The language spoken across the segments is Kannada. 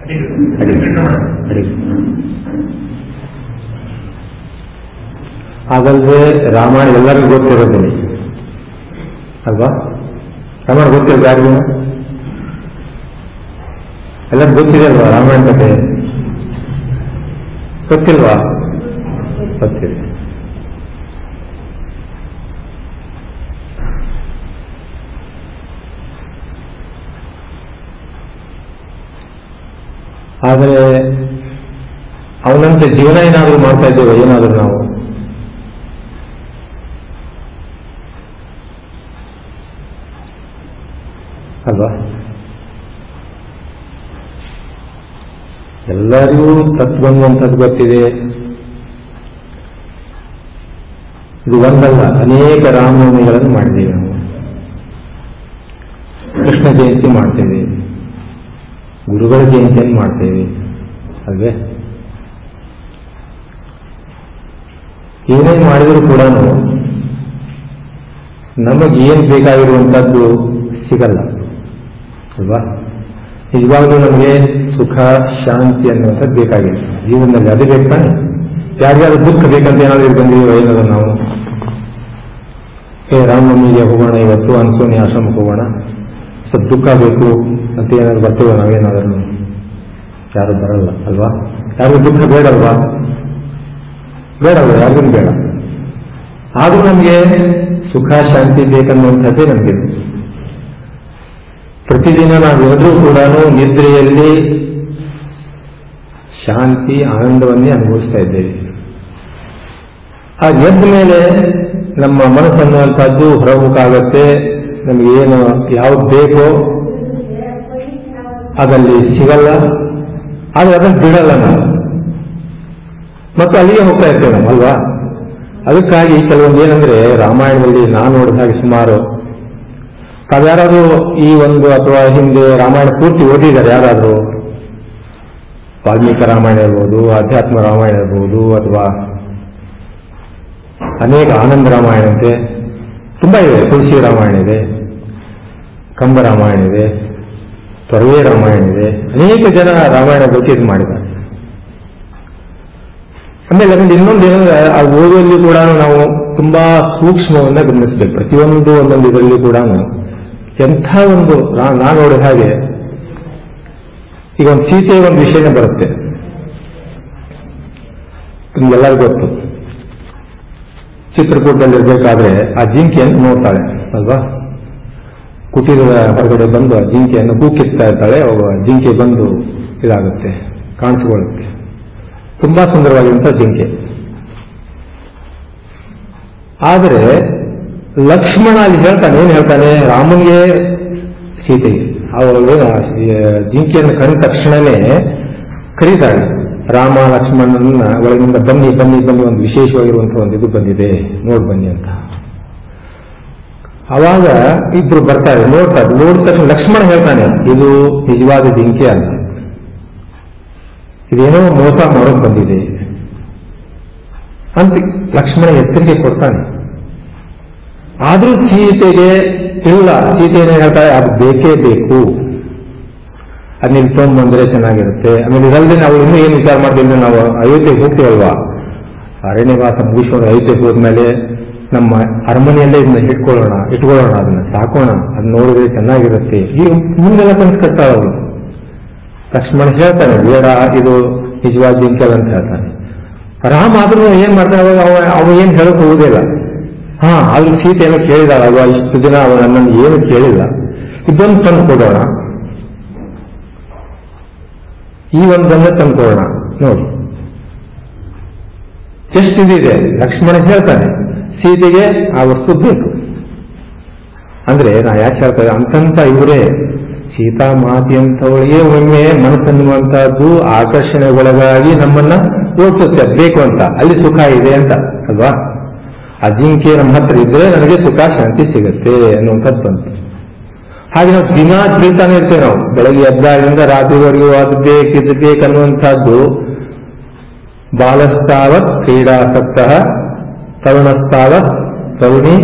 ಅಡಿಗೆ ಅದಲ್ಲದೆ ರಾಮಾಯಣ ಎಲ್ಲರಿಗೂ ಗೊತ್ತಿರೋದು ಅಲ್ವಾ ರಾಮಾಯಣ ಗೊತ್ತಿರೋದು ಯಾರಿಗೂ ಎಲ್ಲರಿಗೂ ಗೊತ್ತಿದೆ ಅಲ್ವಾ ರಾಮಾಯಣ ಕಥೆ ಗೊತ್ತಿಲ್ವಾ ಗೊತ್ತಿದೆ ಆದರೆ ಅವನಂತೆ ಜೀವನ ಏನಾದರೂ ಮಾಡ್ತಾ ಇದ್ದೇವೆ ಏನಾದರೂ ನಾವು ಅಲ್ವಾ ಎಲ್ಲರಿಗೂ ತತ್ವಂತದ್ದು ಗೊತ್ತಿದೆ ಇದು ಒಂದಲ್ಲ ಅನೇಕ ರಾಮನವಮಿಗಳನ್ನು ಮಾಡಿದ್ದೇವೆ ನಾವು ಕೃಷ್ಣ ಜಯಂತಿ ಮಾಡ್ತೇವೆ ಗುರುಗಳ ಜಯಂತಿಯನ್ನು ಮಾಡ್ತೇವೆ ಅಲ್ವೇ ಏನೇನು ಮಾಡಿದರೂ ಕೂಡ ನಮಗೆ ಏನು ಬೇಕಾಗಿರುವಂಥದ್ದು ಸಿಗಲ್ಲ ಅಲ್ವಾ ನಿಜವಾಗ್ಲೂ ನಮಗೆ ಸುಖ ಶಾಂತಿ ಅನ್ನುವಂಥದ್ದು ಬೇಕಾಗಿದೆ ಜೀವನದಲ್ಲಿ ಅದು ಬೇಕು ತಾನೆ ಯಾರಿಗಾದ್ರೂ ದುಃಖ ಬೇಕಂತ ಏನಾದರೂ ಬಂದಿದ್ದೀವೋ ಏನಾದ್ರು ನಾವು ಏ ರಾಮನವಮಿಗೆ ಹೋಗೋಣ ಇವತ್ತು ಅನ್ಸೋನಿ ಆಶ್ರಮಕ್ಕೆ ಹೋಗೋಣ ಸ್ವಲ್ಪ ದುಃಖ ಬೇಕು ಅಂತ ಏನಾದ್ರು ಬರ್ತೇವೆ ನಾವೇನಾದ್ರೂ ಯಾರು ಬರಲ್ಲ ಅಲ್ವಾ ಯಾರಿಗೂ ದುಃಖ ಬೇಡಲ್ವಾ ಬೇಡಲ್ವ ಯಾರಿಗೂ ಬೇಡ ಆದ್ರೂ ನಮಗೆ ಸುಖ ಶಾಂತಿ ಬೇಕನ್ನುವಂಥದ್ದೇ ನಮಗೆ ಪ್ರತಿದಿನ ನಾವೆಲ್ಲರೂ ಕೂಡ ನಿದ್ರೆಯಲ್ಲಿ ಶಾಂತಿ ಆನಂದವನ್ನೇ ಅನುಭವಿಸ್ತಾ ಇದ್ದೇವೆ ಆ ಎದ್ದ ಮೇಲೆ ನಮ್ಮ ಮನಸ್ಸನ್ನುವಂಥದ್ದು ಹೊರಮುಖ ಆಗತ್ತೆ ನಮಗೆ ಏನು ಯಾವ್ದು ಬೇಕೋ ಅದಲ್ಲಿ ಸಿಗಲ್ಲ ಆದರೆ ಅದನ್ನು ಬಿಡಲ್ಲ ನಾವು ಮತ್ತು ಅಲ್ಲಿಗೆ ಹೋಗ್ತಾ ಇರ್ತೇವೆ ನಾವು ಅಲ್ವಾ ಅದಕ್ಕಾಗಿ ಕೆಲವೊಂದು ಏನಂದ್ರೆ ರಾಮಾಯಣದಲ್ಲಿ ನಾನು ನೋಡಿದ ಹಾಗೆ ಸುಮಾರು ತಾವ್ಯಾರಾದ್ರೂ ಈ ಒಂದು ಅಥವಾ ಹಿಂದೆ ರಾಮಾಯಣ ಪೂರ್ತಿ ಓದಿದ್ದಾರೆ ಯಾರಾದರೂ ವಾಲ್ಮೀಕ ರಾಮಾಯಣ ಇರ್ಬೋದು ಅಧ್ಯಾತ್ಮ ರಾಮಾಯಣ ಇರ್ಬೋದು ಅಥವಾ ಅನೇಕ ಆನಂದ ರಾಮಾಯಣ ಅಂತೆ ತುಂಬಾ ಇದೆ ತುಳಸಿ ರಾಮಾಯಣ ಇದೆ ಕಂಬ ರಾಮಾಯಣ ಇದೆ ತೊರವೆ ರಾಮಾಯಣ ಇದೆ ಅನೇಕ ಜನ ರಾಮಾಯಣ ಬಗ್ಗೆ ಇದು ಮಾಡಿದ್ದಾರೆ ಆಮೇಲೆ ಅದರಲ್ಲಿ ಇನ್ನೊಂದು ಏನಂದ್ರೆ ಆ ಓದುವಲ್ಲಿ ಕೂಡ ನಾವು ತುಂಬಾ ಸೂಕ್ಷ್ಮವನ್ನ ಗಮನಿಸಬೇಕು ಪ್ರತಿಯೊಂದು ಒಂದೊಂದು ಇದರಲ್ಲಿ ಕೂಡ ಎಂಥ ಒಂದು ನಾ- ನಾನು ನೋಡಿದ ಹಾಗೆ ಈಗ ಒಂದು ಸೀತೆಯ ಒಂದು ವಿಷಯನೇ ಬರುತ್ತೆ ನಿಮ್ಗೆಲ್ಲರಿಗೂ ಗೊತ್ತು ಚಿತ್ರಕೂಟದಲ್ಲಿ ಇರಬೇಕಾದ್ರೆ ಆ ಜಿಂಕೆಯನ್ನು ನೋಡ್ತಾಳೆ ಅಲ್ವಾ ಕುಟೀರದ ಹೊರಗಡೆ ಬಂದು ಆ ಜಿಂಕೆಯನ್ನು ಕೂಕಿಸ್ತಾ ಇರ್ತಾಳೆ ಒಬ್ಬ ಜಿಂಕೆ ಬಂದು ಇದಾಗುತ್ತೆ ಕಾಣಿಸಿಕೊಳ್ಳುತ್ತೆ ತುಂಬಾ ಸುಂದರವಾಗಿರುವಂತಹ ಜಿಂಕೆ ಆದರೆ ಲಕ್ಷ್ಮಣ ಅಲ್ಲಿ ಹೇಳ್ತಾನೆ ಏನ್ ಹೇಳ್ತಾನೆ ರಾಮನಿಗೆ ಸೀತೆಗೆ ಅವಳು ಜಿಂಕೆಯನ್ನು ಕಂಡ ತಕ್ಷಣನೇ ಕರೀತಾಳೆ ರಾಮ ಲಕ್ಷ್ಮಣನನ್ನ ಒಳಗಿನಿಂದ ಬನ್ನಿ ಬನ್ನಿ ಬನ್ನಿ ಒಂದು ವಿಶೇಷವಾಗಿರುವಂತಹ ಒಂದು ಇದು ಬಂದಿದೆ ನೋಡ್ ಬನ್ನಿ ಅಂತ ಅವಾಗ ಇಬ್ರು ಬರ್ತಾರೆ ನೋಡ್ತಾರೆ ನೋಡಿದ ತಕ್ಷಣ ಲಕ್ಷ್ಮಣ ಹೇಳ್ತಾನೆ ಇದು ನಿಜವಾದ ಜಿಂಕೆ ಅಲ್ಲ ಇದೇನೋ ಮೋಸ ಮಾಡೋಕ್ ಬಂದಿದೆ ಅಂತ ಲಕ್ಷ್ಮಣ ಎಚ್ಚರಿಕೆ ಕೊಡ್ತಾನೆ ಆದ್ರೂ ಸೀತೆಗೆ ಇಲ್ಲ ಸೀತೆ ಏನ್ ಹೇಳ್ತಾಳೆ ಅದು ಬೇಕೇ ಬೇಕು ಅದನ್ನ ಇಲ್ಲಿ ತೊಗೊಂಡ್ಬಂದ್ರೆ ಚೆನ್ನಾಗಿರುತ್ತೆ ಆಮೇಲೆ ಇದಲ್ಲದೆ ನಾವು ಇನ್ನೂ ಏನು ವಿಚಾರ ಮಾಡ್ತೀವಿ ನಾವು ಅಯೋಧ್ಯೆಗೆ ಹೋಗ್ತೀವಲ್ವಾ ಅರಣ್ಯವಾಸ ಮುಗಿಸ್ಕೊಂಡು ಅಯೋಧ್ಯೆಗೆ ಹೋದ್ಮೇಲೆ ನಮ್ಮ ಅರಮನೆಯಲ್ಲೇ ಇದನ್ನ ಇಟ್ಕೊಳ್ಳೋಣ ಇಟ್ಕೊಳ್ಳೋಣ ಅದನ್ನ ಸಾಕೋಣ ಅದನ್ನ ನೋಡಿದ್ರೆ ಚೆನ್ನಾಗಿರುತ್ತೆ ಈ ಮುಂದೆಲ್ಲ ಕನಸು ಕಟ್ತಾಳ ಅವಳು ಲಕ್ಷ್ಮಣ ಹೇಳ್ತಾನೆ ಬೇಡ ಇದು ನಿಜವಾದ ಜಿಂಕಲ್ ಅಂತ ಹೇಳ್ತಾನೆ ರಾಮ ಆದ್ರೂ ಏನ್ ಮಾಡ್ತಾನೆ ಅವಾಗ ಅವ ಅವ ಏನ್ ಹೇಳಕ್ ಹೋಗುದಿಲ್ಲ ಹಾ ಆದ್ರೂ ಸೀತೆ ಏನೋ ಕೇಳಿದಾಳ ಅವ ಇಷ್ಟು ದಿನ ಅವ ನನ್ನನ್ನು ಏನು ಕೇಳಿಲ್ಲ ಇದೊಂದು ತಂದು ಕೊಡೋಣ ಈ ಒಂದನ್ನ ತಂದು ಕೊಡೋಣ ನೋಡಿ ಎಷ್ಟು ಇದಿದೆ ಲಕ್ಷ್ಮಣ ಹೇಳ್ತಾನೆ ಸೀತೆಗೆ ಆ ವಸ್ತು ಬೇಕು ಅಂದ್ರೆ ನಾ ಯಾಕೆ ಹೇಳ್ತೇವೆ ಅಂತಂತ ಇವರೇ ಸೀತಾ ಮಾತಿ ಅಂತವಳಿಗೆ ಒಮ್ಮೆ ಮನಸ್ಸನ್ನುವಂತಹದ್ದು ಆಕರ್ಷಣೆಗೊಳಗಾಗಿ ನಮ್ಮನ್ನ ಓಡಿಸುತ್ತೆ ಅದ್ ಬೇಕು ಅಂತ ಅಲ್ಲಿ ಸುಖ ಇದೆ ಅಂತ ಅಲ್ವಾ ಅಜಿಂಕೆ ನಮ್ಮ ಹತ್ರ ಇದ್ರೆ ನನಗೆ ಸುಖ ಶಾಂತಿ ಸಿಗುತ್ತೆ ಅನ್ನುವಂಥದ್ದು ಬಂತು ಹಾಗೆ ನಾವು ದಿನ ತಿಳ್ತಾನೆ ಇರ್ತೇವೆ ನಾವು ಬೆಳಗ್ಗೆ ಎದ್ದಾಗಿಂದ ರಾತ್ರಿವರೆಗೂ ಅದು ಬೇಕು ಇದು ಬೇಕನ್ನುವಂಥದ್ದು ಬಾಲಸ್ತಾವತ್ ಕ್ರೀಡಾಸಕ್ತ ತರುಣಸ್ತಾವತ್ ತರುಣಿ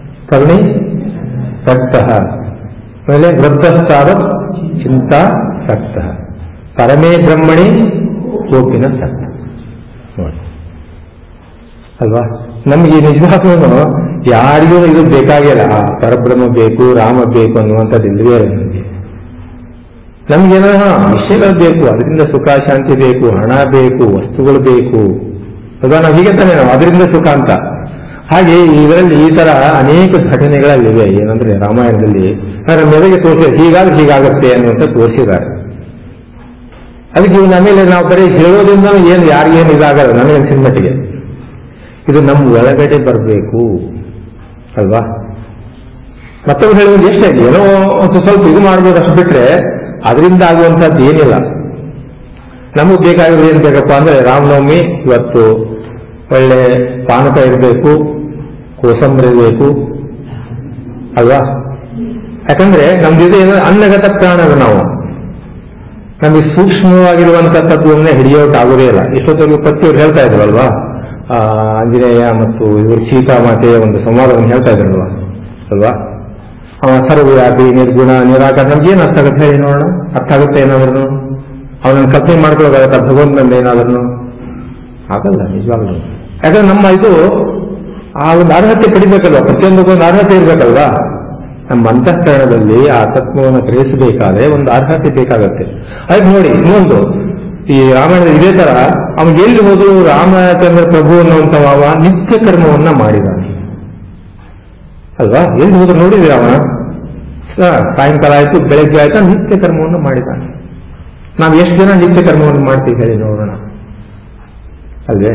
ತರುಣಿ ಸಕ್ತ ಆಮೇಲೆ ವೃದ್ಧಸ್ತಾವತ್ ಚಿಂತಾ ಸಕ್ತ ಪರಮೇ ಬ್ರಹ್ಮಣಿ ಕೋಪಿನ ಸಕ್ತ ನೋಡಿ ಅಲ್ವಾ ನಮ್ಗೆ ನಿಜವಾಗ್ಲೂ ಯಾರಿಗೂ ಇದು ಬೇಕಾಗಿಲ್ಲ ಆ ಪರಬ್ರಹ್ಮ ಬೇಕು ರಾಮ ಬೇಕು ಅನ್ನುವಂಥದ್ದು ಇಲ್ಲವೇ ಇಲ್ಲ ನಮಗೆ ನಮ್ಗೇನೋ ವಿಷಯಗಳು ಬೇಕು ಅದರಿಂದ ಸುಖ ಶಾಂತಿ ಬೇಕು ಹಣ ಬೇಕು ವಸ್ತುಗಳು ಬೇಕು ಅಲ್ವಾ ನಾವು ಹೀಗೆ ತಾನೇ ನಾವು ಅದರಿಂದ ಸುಖ ಅಂತ ಹಾಗೆ ಇದರಲ್ಲಿ ಈ ತರ ಅನೇಕ ಘಟನೆಗಳಲ್ಲಿವೆ ಏನಂದ್ರೆ ರಾಮಾಯಣದಲ್ಲಿ ಅದರ ಮೆದಗೆ ತೋರಿಸಿ ಹೀಗಾದ್ರೆ ಹೀಗಾಗತ್ತೆ ಅನ್ನುವಂಥ ತೋರಿಸಿದ್ದಾರೆ ಅದಕ್ಕೆ ಇವನ್ನ ಆಮೇಲೆ ನಾವು ಬರೀ ಹೇಳೋದ್ರಿಂದ ಏನು ಯಾರಿಗೇನು ಇದಾಗಲ್ಲ ನನಗೆ ಅನ್ಸಿದ ಮಟ್ಟಿಗೆ ಇದು ನಮ್ಮ ಒಳಗಡೆ ಬರಬೇಕು ಅಲ್ವಾ ಮತ್ತೊಬ್ರು ಹೇಳೋದು ಎಷ್ಟಾಗಿ ಏನೋ ಒಂದು ಸ್ವಲ್ಪ ಇದು ಮಾಡ್ಬೋದು ಅಷ್ಟು ಬಿಟ್ರೆ ಅದರಿಂದ ಆಗುವಂಥದ್ದು ಏನಿಲ್ಲ ನಮಗೆ ಬೇಕಾಗಿರೋದು ಏನ್ ಬೇಕಪ್ಪ ಅಂದ್ರೆ ರಾಮನವಮಿ ಇವತ್ತು ಒಳ್ಳೆ ಪಾನಕ ಇರಬೇಕು ಕೋಸಂಬರಿ ಇರಬೇಕು ಅಲ್ವಾ ಯಾಕಂದ್ರೆ ನಮ್ದು ಇದು ಏನು ಅನ್ನಗತ ಪ್ರಾಣಗಳು ನಾವು ನಮಗೆ ಸೂಕ್ಷ್ಮವಾಗಿರುವಂತ ತತ್ವವನ್ನೇ ಹಿಡಿಯೋಕ್ಕಾಗೋದೇ ಇಲ್ಲ ಇಷ್ಟೊತ್ತಿಗೆ ಪತಿಯವರು ಹೇಳ್ತಾ ಇದ್ರಲ್ವಾ ಆ, ಆಂಜನೇಯ ಮತ್ತು ಇವರು ಸೀತಾಮಾತೆಯ ಒಂದು ಸಂವಾದವನ್ನು ಹೇಳ್ತಾ ಇದ್ರಲ್ವಾ ಅಲ್ವಾ ಅವ ಸರ್ವವ್ಯಾಪಿ ನಿರ್ಗುಣ ನಿರಾಕಾರ ನಮ್ಗೆ ಏನು ಅರ್ಥ ಆಗುತ್ತೆ ಹೇಳಿ ನೋಡೋಣ ಅರ್ಥ ಆಗುತ್ತೆ ಏನಾದ್ರೂ ಅವನನ್ನು ಕಲ್ಪನೆ ಮಾಡ್ಕೊಳ್ಳೋದಾಗತ್ತ ಭಗವಂತನ ಏನಾದ್ರೂ ಆಗಲ್ಲ ನಿಜವಾಗ್ಲೂ ಯಾಕಂದ್ರೆ ನಮ್ಮ ಇದು ಆ ಒಂದು ಅರ್ಹತೆ ಪಡಿಬೇಕಲ್ವಾ ಪ್ರತಿಯೊಂದಕ್ಕೂ ಒಂದು ಅರ್ಹತೆ ಇರ್ಬೇಕಲ್ವಾ ನಮ್ಮ ಅಂತಃಕರಣದಲ್ಲಿ ಆ ತತ್ವವನ್ನು ಗ್ರಹಿಸಬೇಕಾದ್ರೆ ಒಂದು ಅರ್ಹತೆ ಬೇಕಾಗತ್ತೆ ಅದಕ್ಕೆ ನೋಡಿ ಇನ್ನೊಂದು ಈ ರಾಮಾಯಣದ ಇದೇ ತರ ಅವನು ಎಲ್ಲಿ ಹೋದ್ರು ರಾಮಚಂದ್ರ ಪ್ರಭು ಅನ್ನುವಂಥವ ಅವ ನಿತ್ಯ ಕರ್ಮವನ್ನ ಮಾಡಿದಾನೆ ಅಲ್ವಾ ಎಲ್ಲಿ ಹೋದ್ರು ನೋಡಿದ್ರೆ ಅವನ ಸ, ಸಾಯಂಕಾಲ ಆಯ್ತು ಬೆಳಗ್ಗೆ ಆಯ್ತಾ ನಿತ್ಯ ಕರ್ಮವನ್ನು ಮಾಡಿದಾನೆ ನಾವು ಎಷ್ಟು ಜನ ನಿತ್ಯ ಕರ್ಮವನ್ನು ಮಾಡ್ತೀವಿ ಹೇಳಿ ನೋಡೋಣ ಅಲ್ವೇ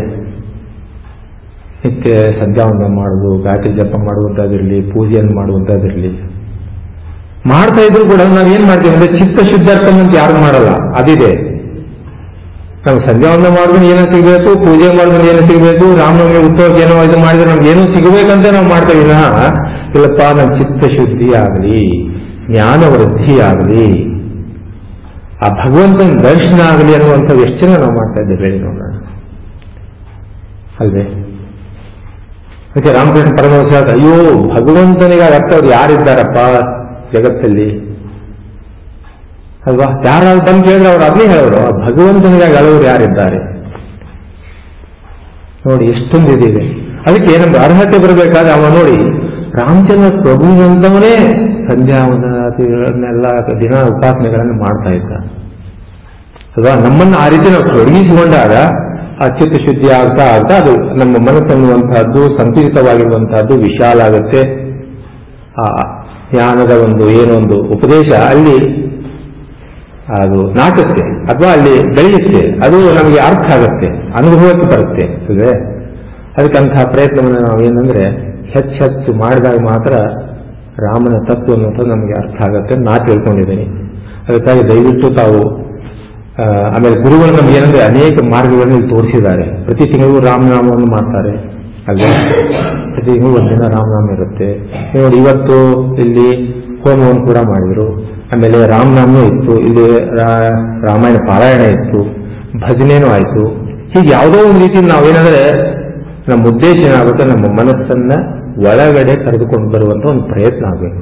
ನಿತ್ಯ ಸಂಧ್ಯಾವಂದನ ಮಾಡುವುದು ಗಾಯತ್ರಿ ಜಪ ಮಾಡುವಂಥದ್ದಿರಲಿ ಪೂಜೆಯನ್ನು ಮಾಡುವಂಥದ್ದಿರಲಿ ಮಾಡ್ತಾ ಇದ್ರು ಕೂಡ ನಾವು ಏನ್ ಮಾಡ್ತೀವಿ ಅಂದ್ರೆ ಚಿತ್ತ ಶುದ್ಧಾರ್ಥನ ಅಂತ ಯಾರು ಮಾಡಲ್ಲ ಅದಿದೆ ನಾವು ಸಂಧ್ಯಾವಂದನ ಮಾಡಿದ್ರೆ ಏನೋ ಸಿಗಬೇಕು ಪೂಜೆ ಮಾಡಿದ್ರೆ ಏನೋ ಸಿಗಬೇಕು ರಾಮನವಮಿ ಉತ್ಸವಕ್ಕೆ ಏನೋ ಇದು ಮಾಡಿದ್ರೆ ನಮ್ಗೆ ಏನೋ ಸಿಗಬೇಕಂತ ನಾವು ಮಾಡ್ತೇವೆ ವಿನಃ ಇಲ್ಲಪ್ಪ ನಮ್ಮ ಚಿತ್ತ ಶುದ್ಧಿ ಆಗಲಿ ಜ್ಞಾನ ವೃದ್ಧಿ ಆಗಲಿ ಆ ಭಗವಂತನ ದರ್ಶನ ಆಗಲಿ ಅನ್ನುವಂಥದ್ದು ಎಷ್ಟು ಜನ ನಾವು ಮಾಡ್ತಾ ಇದ್ದೇವೆ ಹೇಳಿ ನೋಡೋಣ ಅಲ್ವೇ ಅದಕ್ಕೆ ರಾಮಕೃಷ್ಣ ಪರಮಹಂಸ ಹೇಳ್ತಾರೆ, ಅಯ್ಯೋ ಭಗವಂತನಿಗೆ ಅರ್ಥವ್ರು ಯಾರಿದ್ದಾರಪ್ಪ ಜಗತ್ತಲ್ಲಿ ಅಲ್ವಾ ಯಾರಾದ್ರು ಬಂದು ಕೇಳಿದ್ರೆ ಅವ್ರು ಅದನ್ನೇ ಹೇಳೋರು ಆ ಭಗವಂತನಿಗಾಗಿ ಅಳವರು ಯಾರಿದ್ದಾರೆ ನೋಡಿ ಎಷ್ಟೊಂದು ಇದಿದೆ ಅದಕ್ಕೆ ನಮ್ಗೆ ಅರ್ಹತೆ ಬರಬೇಕಾದ್ರೆ ಅವ ನೋಡಿ ರಾಮಚಂದ್ರ ಪ್ರಭುವಂತವನೇ ಸಂಧ್ಯಾವಂದನೆಲ್ಲ ದಿನ ಉಪಾಸನೆಗಳನ್ನು ಮಾಡ್ತಾ ಇದ್ದ ಅಲ್ವಾ ನಮ್ಮನ್ನು ಆ ರೀತಿ ನಾವು ತೊಡಗಿಸಿಕೊಂಡಾಗ ಆ ಚಿತ್ತ ಶುದ್ಧಿ ಆಗ್ತಾ ಆಗ್ತಾ ಅದು ನಮ್ಮ ಮನಸ್ಸನ್ನುವಂತಹದ್ದು ಸಂಕುಚಿತವಾಗಿರುವಂತಹದ್ದು ವಿಶಾಲ ಆಗುತ್ತೆ ಆ ಜ್ಞಾನದ ಒಂದು ಏನೊಂದು ಉಪದೇಶ ಅಲ್ಲಿ ಅದು ನಾಟುತ್ತೆ ಅಥವಾ ಅಲ್ಲಿ ಬೆಳೆಯುತ್ತೆ ಅದು ನಮಗೆ ಅರ್ಥ ಆಗುತ್ತೆ ಅನುಭವಕ್ಕೆ ಬರುತ್ತೆ ಅಲ್ವೇ ಅದಕ್ಕೆ ಅಂತಹ ಪ್ರಯತ್ನವನ್ನು ನಾವು ಏನಂದ್ರೆ ಹೆಚ್ಚು ಹೆಚ್ಚು ಮಾಡಿದಾಗ ಮಾತ್ರ ರಾಮನ ತತ್ವ ಅನ್ನೋದು ನಮಗೆ ಅರ್ಥ ಆಗುತ್ತೆ ಅಂತ ನಾ ತಿಳ್ಕೊಂಡಿದ್ದೀನಿ ಅದಕ್ಕಾಗಿ ದಯವಿಟ್ಟು ತಾವು ಆ, ಆಮೇಲೆ ಗುರುಗಳು ನಮ್ಗೆ ಏನಂದ್ರೆ ಅನೇಕ ಮಾರ್ಗಗಳನ್ನು ಇಲ್ಲಿ ತೋರಿಸಿದ್ದಾರೆ ಪ್ರತಿ ತಿಂಗಳು ರಾಮನಾಮವನ್ನು ಮಾಡ್ತಾರೆ ಅಲ್ವೇ ಪ್ರತಿ ತಿಂಗಳು ಒಂದಿನ ರಾಮನಾಮ ಇರುತ್ತೆ ನೋಡಿ ಇವತ್ತು ಇಲ್ಲಿ ಹೋಮವನ್ನು ಕೂಡ ಮಾಡಿದ್ರು ಆಮೇಲೆ ರಾಮನಾಮ ಇತ್ತು ಇಲ್ಲಿ ರಾ- ರಾಮಾಯಣ ಪಾರಾಯಣ ಇತ್ತು ಭಜನೆನೂ ಆಯ್ತು ಹೀಗೆ ಯಾವುದೋ ಒಂದು ರೀತಿಯಲ್ಲಿ ನಾವೇನಂದ್ರೆ ನಮ್ಮ ಉದ್ದೇಶ ಏನಾಗುತ್ತೆ ನಮ್ಮ ಮನಸ್ಸನ್ನ ಒಳಗಡೆ ಕರೆದುಕೊಂಡು ಬರುವಂತ ಒಂದು ಪ್ರಯತ್ನ ಆಗಬೇಕು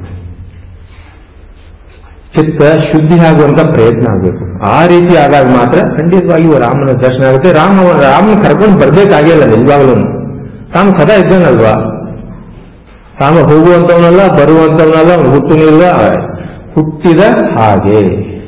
ಚಿತ್ತ ಶುದ್ಧಿ ಆಗುವಂತ ಪ್ರಯತ್ನ ಆಗಬೇಕು ಆ ರೀತಿ ಆದಾಗ ಮಾತ್ರ ಖಂಡಿತವಾಗಿಯೂ ರಾಮನ ದರ್ಶನ ಆಗುತ್ತೆ ರಾಮ ರಾಮನ ಕರ್ಕೊಂಡು ಬರ್ಬೇಕಾಗಿಲ್ಲ ನಿಜವಾಗ್ಲೂ ತಾನು ಸದಾ ಇದ್ದಾನಲ್ವಾ ತಾನು ಹೋಗುವಂತವನಲ್ಲ ಬರುವಂತವನಲ್ಲ ಅವನು ಹುಟ್ಟುನಿಲ್ಲ ಹುಟ್ಟಿದ ಹಾಗೆ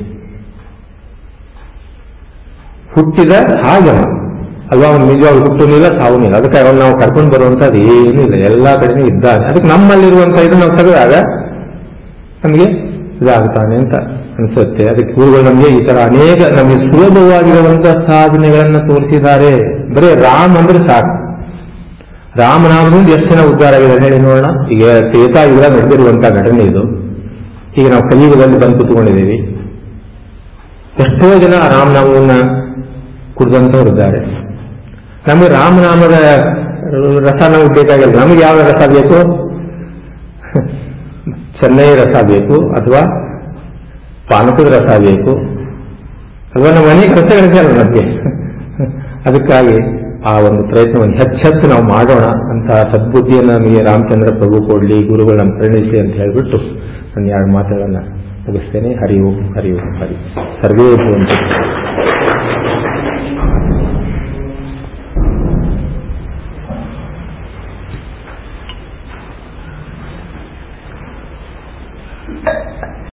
ಹುಟ್ಟಿದ ಹಾಗೆ ಅವ. ಅಲ್ವಾ ಅವನು ನಿಜವಾಗ್ಲೂ ಹುಟ್ಟುನಿಲ್ಲ ಸಾವುನಿಲ್ಲ ಅದಕ್ಕೆ ಅವನು ನಾವು ಕರ್ಕೊಂಡು ಬರುವಂತದ್ದು ಏನೂ ಇಲ್ಲ ಎಲ್ಲಾ ಕಡೆನೂ ಇದ್ದಾನೆ ಅದಕ್ಕೆ ನಮ್ಮಲ್ಲಿರುವಂತ ಇದು ನಾವು ತೆಗೆದಾಗ ನಮಗೆ ಇದಾಗ್ತಾನೆ ಅಂತ ಅನ್ಸುತ್ತೆ ಅದಕ್ಕೆ ಗುರುಗಳು ನಮಗೆ ಈ ತರ ಅನೇಕ ನಮಗೆ ಸುಲಭವಾಗಿರುವಂತಹ ಸಾಧನೆಗಳನ್ನ ತೋರಿಸಿದ್ದಾರೆ ಬರೀ ರಾಮ್ ಅಂದ್ರೆ ಸಾಕು ರಾಮನಾಮದಿಂದ ಎಷ್ಟು ಜನ ಉದ್ಧಾರ ಆಗಿದೆ ಹೇಳಿ ನೋಡೋಣ ಈಗ ತ್ರೇತಾಯುಗ ನಡೆದಿರುವಂತಹ ಘಟನೆ ಇದು ಈಗ ನಾವು ಕಲಿಯುಗದಲ್ಲಿ ಬಂದು ಕೂತ್ಕೊಂಡಿದ್ದೀವಿ ಎಷ್ಟೋ ಜನ ರಾಮನಾಮವನ್ನ ಕುಡಿದಂತವ್ರು ಇದ್ದಾರೆ ನಮಗೆ ರಾಮನಾಮದ ರಸ ನಮಗೆ ಬೇಕಾಗಿಲ್ಲ ನಮಗೆ ಯಾವ ರಸ ಬೇಕು ಚೆನ್ನೈ ರಸ ಬೇಕು ಅಥವಾ ಪಾನಕದ ರಸ ಬೇಕು ಅಥವಾ ನಮ್ಮ ಅನೇಕ ರಸಗಳಿದೆಯಲ್ಲ ನಮಗೆ ಅದಕ್ಕಾಗಿ ಆ ಒಂದು ಪ್ರಯತ್ನವನ್ನು ಹೆಚ್ಚೆಚ್ಚು ನಾವು ಮಾಡೋಣ ಅಂತ ಸದ್ಬುದ್ಧಿಯನ್ನು ನಮಗೆ ರಾಮಚಂದ್ರ ಪ್ರಭು ಕೊಡ್ಲಿ ಗುರುಗಳು ನಮ್ಮ ಪ್ರೇಣಿಸಿ ಅಂತ ಹೇಳ್ಬಿಟ್ಟು ನನ್ನ ಎರಡು ಮಾತುಗಳನ್ನ ಮುಗಿಸ್ತೇನೆ ಹರಿ ಓಂ ಹರಿ ಓಂ ಹರಿ ಸರ್ವೇ ಭವಂತು